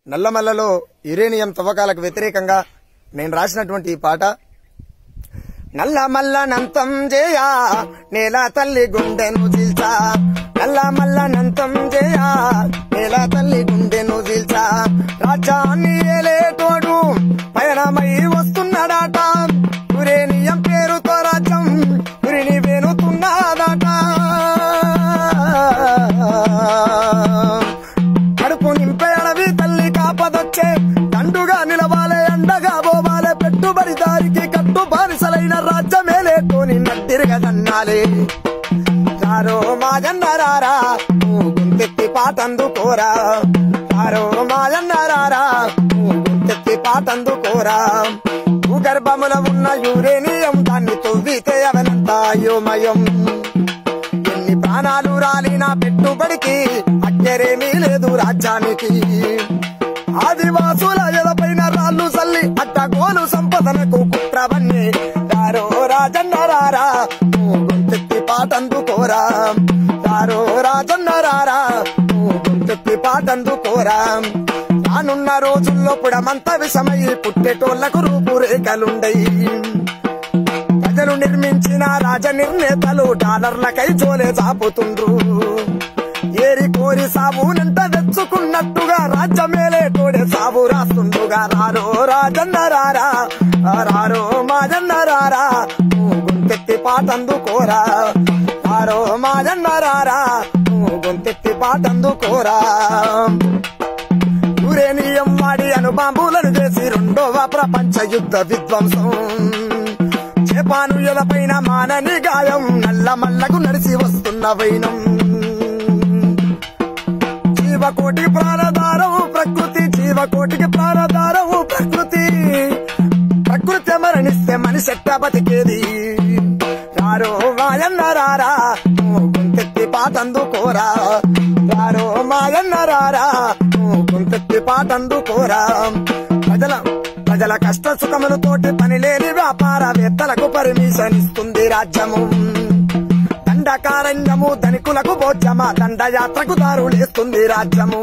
నల్లమల్లలో uranium తవ్వకాలకు వ్యతిరేకంగా నేను రాసినటువంటి ఈ పాట నల్ల మల్ల నంతం చేయా నేల తల్లి గుండెను చీల్చా నల్ల మల్ల నంతం చేయా నేల తల్లి గుండెను చీల్చా రాజ్యాన్ని ఏలేటోడు పయనమై వస్తున్నాడట యురేనియం పేరుతో రాజ్యం గురిని వేనుతున్నాడట కడుపు నింపే అడవి తల్లి కాపదొచ్చే దండుగా నిలవాలే అండగా పోవాలే పెట్టుబడి దారికి కట్టు బానిసలైన రాజ్యమేలేటోని నట్టిరగదన్నాలే చారో మాజన్నరారా గుంతెత్తి పాటందుకోరా చారో మాజన్నరారా గుంతెత్తి పాటందుకోరా భూగర్భముల ఉన్న యురేనియం దాన్ని తవ్వితే అవనంత అయోమయం ఎన్ని ప్రాణాలు రాలినా పెట్టుబడికి అక్కరేమీ లేదు రాజ్యానికి ఆదివాసుల ఎలపైన రాళ్ళు సల్లి అడ్డగోలు సంపదనకు కుట్రవన్నీ రారో రాజన్న రారా నువ్వు గొంతెత్తి పాటందుకోరా రారో రాజన్న రారా నువ్వు గొంతెత్తి పాటందుకోరా రానున్న రోజుల్లో పుడమంత విషమై పుట్టేటోళ్లకు రూపురేఖలుండయి ప్రజలు నిర్మించిన రాజ నిర్ణేతలు డాలర్లకై జోలే చాపుతుండ్రు ఏరి కోరి సాబునంట తెచ్చుకున్నట్టుగా రాజ్యమేలే తోడే సాబు రాస్తుండుగా రారో రాజన్న రారా రారో మాజన్న రారా నువ్వు గొంతెత్తి పాటందుకోరా రారో మాజన్న రారా నువ్వు గొంతెత్తి పాటందుకోరా యురేనియం వాడి అణుబాంబులను చేసి రెండవ ప్రపంచ యుద్ధ విధ్వంసం జపాను ఎలపైన మానని గాయం నల్ల మల్లకు నడిచి వస్తున్న వైనం జీవకోటి ప్రాణధారం ప్రకృతి జీవకోటికి ప్రాణధారం ప్రకృతి ప్రకృతి మరణిస్తే మనిషి ఎట్ట బతికేది రారో మాయన్న రారా నువ్వు గొంతెత్తి పాటందుకోరా రారో మాయన్న రారా నువ్వు గొంతెత్తి పాటందుకోరా ప్రజల ప్రజల కష్ట సుఖములతోటి పని లేని వ్యాపారవేత్తలకు పర్మిషన్ ఇస్తుంది రాజ్యము దండకారణ్యము ధనికులకు భోజ్యమా దండయాత్రకు దారులేస్తుంది రాజ్యము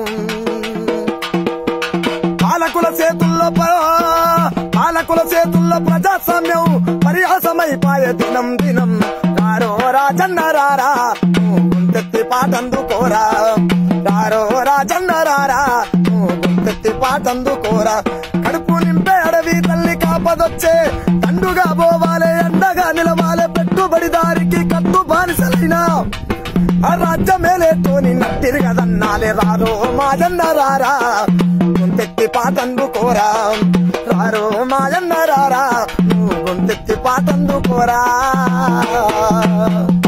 పాలకుల చేతుల్లో ప- పాలకుల చేతుల్లో ప్రజాస్వామ్యం పరిహాసమైపాయ దినం దినం రారో రాజన్న రారా నువ్వు గుంతెత్తి పాటందుకోరా రారో రాజన్న రారా నువ్వు గుంతెత్తి పాటందుకోరా కడుపు నింపే అడవి తల్లి కాపదొచ్చే తండుగా పోవాలే అండగా నిలవాలే పెట్టుబడి దారికి కట్టు బానిసలైనా ఆ రాజ్యమేలేతోని నట్టిరగదన్నాలే రారో మాజన్న రారా గొంతెత్తి పాటందుకోరా రారో మాజన్న రారా నువ్వు గొంతెత్తి పాటందుకోరా